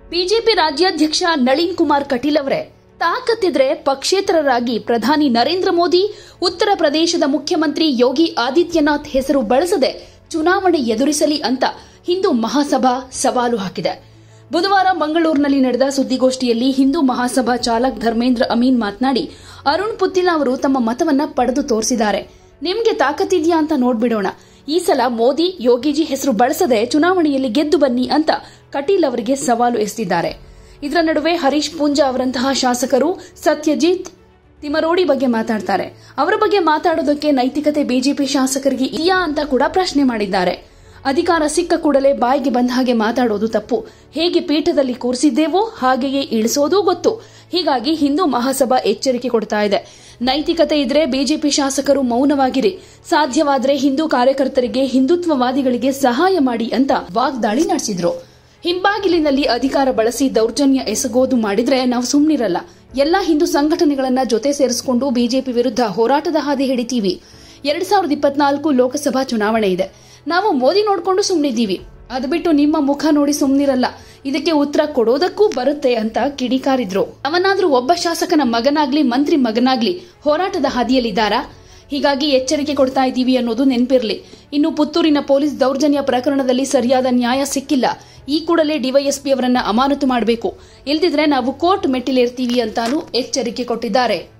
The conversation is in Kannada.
ಬಿಜೆಪಿ ರಾಜ್ಯಾಧ್ಯಕ್ಷ ನಳಿನ್ ಕುಮಾರ್ ಕಟೀಲ್ ಅವರೇ ತಾಕತ್ತಿದ್ರೆ ಪಕ್ಷೇತರರಾಗಿ ಪ್ರಧಾನಿ ನರೇಂದ್ರ ಮೋದಿ ಉತ್ತರ ಪ್ರದೇಶದ ಮುಖ್ಯಮಂತ್ರಿ ಯೋಗಿ ಆದಿತ್ಯನಾಥ್ ಹೆಸರು ಬಳಸದೆ ಚುನಾವಣೆ ಎದುರಿಸಲಿ ಅಂತ ಹಿಂದೂ ಮಹಾಸಭಾ ಸವಾಲು ಹಾಕಿದೆ ಬುಧವಾರ ಮಂಗಳೂರಿನಲ್ಲಿ ನಡೆದ ಸುದ್ದಿಗೋಷ್ಠಿಯಲ್ಲಿ ಹಿಂದೂ ಮಹಾಸಭಾ ಚಾಲಕ್ ಧರ್ಮೇಂದ್ರ ಅಮೀನ್ ಮಾತನಾಡಿ ಅರುಣ್ ಪುತ್ತಿಲ ಅವರು ತಮ್ಮ ಮತವನ್ನ ಪಡೆದು ತೋರಿಸಿದ್ದಾರೆ ನಿಮ್ಗೆ ತಾಕತ್ತಿದ್ಯಾ ಅಂತ ನೋಡ್ಬಿಡೋಣ ಈ ಸಲ ಮೋದಿ ಯೋಗಿಜಿ ಹೆಸರು ಬಳಸದೆ ಚುನಾವಣೆಯಲ್ಲಿ ಗೆದ್ದು ಬನ್ನಿ ಅಂತ ಕಟೀಲ್ ಅವರಿಗೆ ಸವಾಲು ಎಸೆದಿದ್ದಾರೆ ಇದರ ನಡುವೆ ಹರೀಶ್ ಪೂಂಜಾ ಅವರಂತಹ ಶಾಸಕರು ಸತ್ಯಜಿತ್ ತಿಮರೋಡಿ ಬಗ್ಗೆ ಮಾತಾಡ್ತಾರೆ ಅವರ ಬಗ್ಗೆ ಮಾತಾಡೋದಕ್ಕೆ ನೈತಿಕತೆ ಬಿಜೆಪಿ ಶಾಸಕರಿಗೆ ಇದೆಯಾ ಅಂತ ಕೂಡ ಪ್ರಶ್ನೆ ಮಾಡಿದ್ದಾರೆ ಅಧಿಕಾರ ಸಿಕ್ಕ ಕೂಡಲೇ ಬಾಯಿಗೆ ಬಂದ ಹಾಗೆ ಮಾತಾಡೋದು ತಪ್ಪು ಹೇಗೆ ಪೀಠದಲ್ಲಿ ಕೂರಿಸಿದ್ದೇವೋ ಹಾಗೆಯೇ ಇಳಿಸೋದೂ ಗೊತ್ತು ಹೀಗಾಗಿ ಹಿಂದೂ ಮಹಾಸಭಾ ಎಚ್ಚರಿಕೆ ಕೊಡ್ತಾ ಇದೆ ನೈತಿಕತೆ ಇದ್ರೆ ಬಿಜೆಪಿ ಶಾಸಕರು ಮೌನವಾಗಿರಿ ಸಾಧ್ಯವಾದ್ರೆ ಹಿಂದೂ ಕಾರ್ಯಕರ್ತರಿಗೆ ಹಿಂದುತ್ವವಾದಿಗಳಿಗೆ ಸಹಾಯ ಮಾಡಿ ಅಂತ ವಾಗ್ದಾಳಿ ನಡೆಸಿದ್ರು ಹಿಂಬಾಗಿಲಿನಲ್ಲಿ ಅಧಿಕಾರ ಬಳಸಿ ದೌರ್ಜನ್ಯ ಎಸಗೋದು ಮಾಡಿದ್ರೆ ನಾವು ಸುಮ್ನಿರಲ್ಲ ಎಲ್ಲಾ ಹಿಂದೂ ಸಂಘಟನೆಗಳನ್ನ ಜೊತೆ ಸೇರಿಸಿಕೊಂಡು ಬಿಜೆಪಿ ವಿರುದ್ಧ ಹೋರಾಟದ ಹಾದಿ ಹಿಡಿತೀವಿ ಎರಡ್ ಸಾವಿರದ ಇಪ್ಪತ್ನಾಲ್ಕು ಲೋಕಸಭಾ ಚುನಾವಣೆ ಇದೆ ನಾವು ಮೋದಿ ನೋಡ್ಕೊಂಡು ಸುಮ್ನಿದ್ದೀವಿ ಅದು ಬಿಟ್ಟು ನಿಮ್ಮ ಮುಖ ನೋಡಿ ಸುಮ್ನಿರಲ್ಲ ಇದಕ್ಕೆ ಉತ್ತರ ಕೊಡೋದಕ್ಕೂ ಬರುತ್ತೆ ಅಂತ ಕಿಡಿಕಾರಿದ್ರು ಅವನಾದ್ರೂ ಒಬ್ಬ ಶಾಸಕನ ಮಗನಾಗ್ಲಿ ಮಂತ್ರಿ ಮಗನಾಗ್ಲಿ ಹೋರಾಟದ ಹಾದಿಯಲ್ಲಿದ್ದಾರಾ ಹೀಗಾಗಿ ಎಚ್ಚರಿಕೆ ಕೊಡ್ತಾ ಇದ್ದೀವಿ ಅನ್ನೋದು ನೆನಪಿರ್ಲಿ ಇನ್ನು ಪುತ್ತೂರಿನ ಪೊಲೀಸ್ ದೌರ್ಜನ್ಯ ಪ್ರಕರಣದಲ್ಲಿ ಸರಿಯಾದ ನ್ಯಾಯ ಸಿಕ್ಕಿಲ್ಲ ಈ ಕೂಡಲೇ ಡಿವೈಎಸ್ಪಿ ಅವರನ್ನ ಅಮಾನತು ಮಾಡಬೇಕು ಇಲ್ದಿದ್ರೆ ನಾವು ಕೋರ್ಟ್ ಮೆಟ್ಟಿಲೇರ್ತೀವಿ ಅಂತಾನೂ ಎಚ್ಚರಿಕೆ ಕೊಟ್ಟಿದ್ದಾರೆ